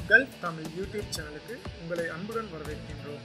gulf Tamil YouTube சேனலுக்கு உங்களை அன்புடன் வரவேற்கின்றோம்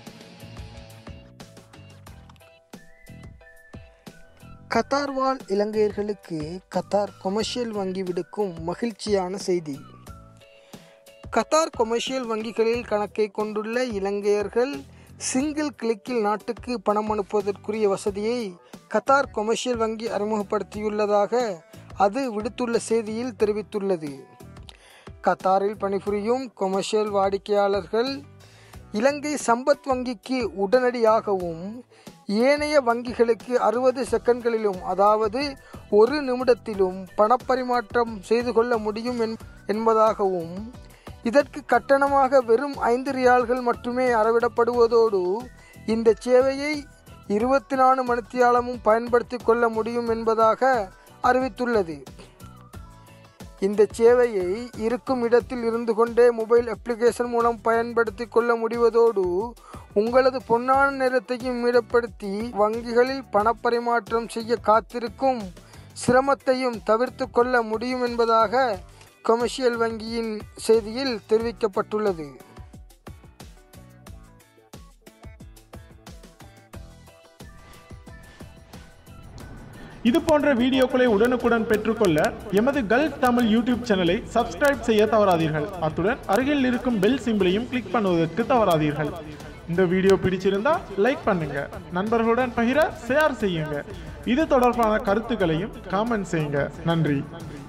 கத்தார் வாழ் இலங்கையர்களுக்கு கத்தார் கொமர்ஷியல் வங்கி விடுக்கும் மகிழ்ச்சியான செய்தி கத்தார் கொமர்ஷியல் வங்கிகளில் கணக்கை கொண்டுள்ள இலங்கையர்கள் சிங்கிள் கிளிக்கில் நாட்டுக்கு பணம் அனுப்புவதற்குரிய வசதியை கத்தார் கொமர்ஷியல் வங்கி அறிமுகப்படுத்தியுள்ளதாக அது விடுத்துள்ள செய்தியில் தெரிவித்துள்ளது கத்தாரில் பணிபுரியும் கொமர்ஷியல் வாடிக்கையாளர்கள் இலங்கை சம்பத் வங்கிக்கு உடனடியாகவும் ஏனைய வங்கிகளுக்கு அறுபது செகண்ட்களிலும் அதாவது ஒரு நிமிடத்திலும் பணப்பரிமாற்றம் செய்து கொள்ள முடியும் என்- என்பதாகவும் இதற்கு கட்டணமாக வெறும் ஐந்து ரியால்கள் மட்டுமே அறவிடப்படுவதோடு இந்த சேவையை இருபத்தி நாலு மணித்தியாலமும் பயன்படுத்தி கொள்ள முடியும் என்பதாக அறிவித்துள்ளது இந்த சேவையை இருக்கும் இடத்தில் இருந்து கொண்டே மொபைல் அப்ளிகேஷன் மூலம் பயன்படுத்தி கொள்ள முடிவதோடு உங்களது பொன்னான நேரத்தையும் மீடப்படுத்தி வங்கிகளில் பணப்பரிமாற்றம் செய்ய காத்திருக்கும் சிரமத்தையும் தவிர்த்து கொள்ள முடியும் என்பதாக கொமர்ஷியல் வங்கியின் செய்தியில் தெரிவிக்கப்பட்டுள்ளது இது போன்ற வீடியோக்களை உடனுக்குடன் பெற்றுக்கொள்ள எமது கல்ஃப் தமிழ் யூடியூப் சேனலை சப்ஸ்கிரைப் செய்ய தவறாதீர்கள் அத்துடன் அருகில் இருக்கும் பெல் சிம்பிளையும் கிளிக் பண்ணுவதற்கு தவறாதீர்கள் இந்த வீடியோ பிடிச்சிருந்தா லைக் பண்ணுங்க நண்பர்களுடன் பகிர ஷேர் செய்யுங்க இது தொடர்பான கருத்துக்களையும் காமெண்ட் செய்யுங்க நன்றி